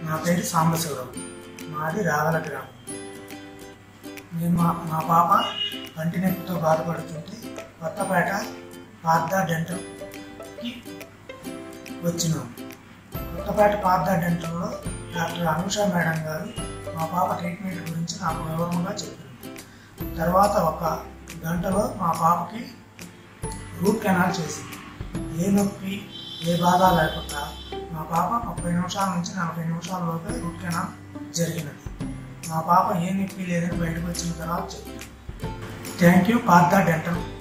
నా పేరు సాంబశివరావు మాది రాగల గ్రామం నేను మా మా పాప పంటి నొప్పితో బాధపడుతుంటే కొత్తపేట పార్థ డెంటల్కి వచ్చినాం కొత్తపేట పార్థ డెంటల్లో డాక్టర్ అనుష మేడం గారు మా పాప ట్రీట్మెంట్ గురించి నాకు వివరంగా చెప్పారు తర్వాత ఒక గంటలో మా పాపకి రూట్ కెనాల్ చేసింది ఏ నొప్పి ఏ బాధ లేకుండా మా పాప ముప్పై నిమిషాల నుంచి నలభై నిమిషాల లోపే రూట్ కెనాల్ జరిగినది మా పాప ఏ నొప్పి లేదని బయటకు వచ్చిన తర్వాత చెప్పింది థ్యాంక్ యూ పార్థ డెంటల్